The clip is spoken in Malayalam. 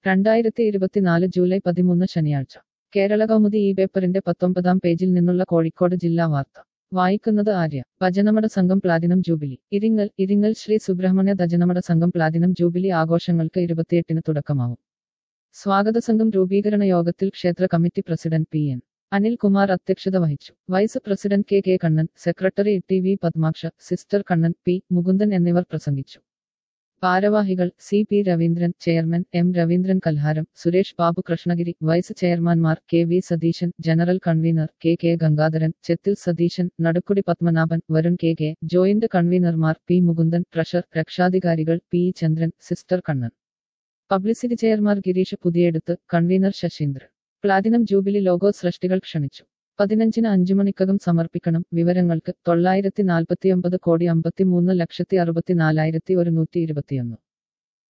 രണ്ടായിരത്തി ഇരുപത്തിനാല് ജൂലൈ പതിമൂന്ന് ശനിയാഴ്ച കേരള കൗമുദി ഈ പേപ്പറിന്റെ പത്തൊമ്പതാം പേജിൽ നിന്നുള്ള കോഴിക്കോട് ജില്ലാ വാർത്ത വായിക്കുന്നത് ആര്യ ഭജനമട സംഘം പ്ലാറ്റിനം ജൂബിലി ഇരിങ്ങൽ ഇരിങ്ങൽ ശ്രീ സുബ്രഹ്മണ്യ ഭജനമട സംഘം പ്ലാറ്റിനം ജൂബിലി ആഘോഷങ്ങൾക്ക് ഇരുപത്തിയെട്ടിന് തുടക്കമാവും സ്വാഗത സംഘം രൂപീകരണ യോഗത്തിൽ ക്ഷേത്ര committee president P N Anilkumar അധ്യക്ഷത വഹിച്ചു vice president K K Kannan secretary T V Padmaksha sister Kannan P Mukundan എന്നിവർ പ്രസംഗിച്ചു ഭാരവാഹികൾ C P Raveendran chairman M Raveendran Kalharam Suresh Babu Krishnagiri vice ചെയർമാൻമാർ K V Satheesan general convener K K Gangadharan Chethil Satheesan Nadukkudi Padmanabhan Varun K K joint കൺവീനർമാർ പി മുകുന്ദൻ ട്രഷർ രക്ഷാധികാരികൾ P E Chandran sister Kannan publicity chairman Gireesh Puthiyeduth convener Saseendran platinum jubilee logo സൃഷ്ടികൾ ക്ഷണിച്ചു പതിനഞ്ചിന് അഞ്ചു മണിക്കകം സമർപ്പിക്കണം വിവരങ്ങൾക്ക് തൊള്ളായിരത്തി നാൽപ്പത്തിയൊമ്പത് കോടി അമ്പത്തിമൂന്ന് ലക്ഷത്തി അറുപത്തിനാലായിരത്തി ഒരുന്നൂറ്റി ഇരുപത്തിയൊന്ന്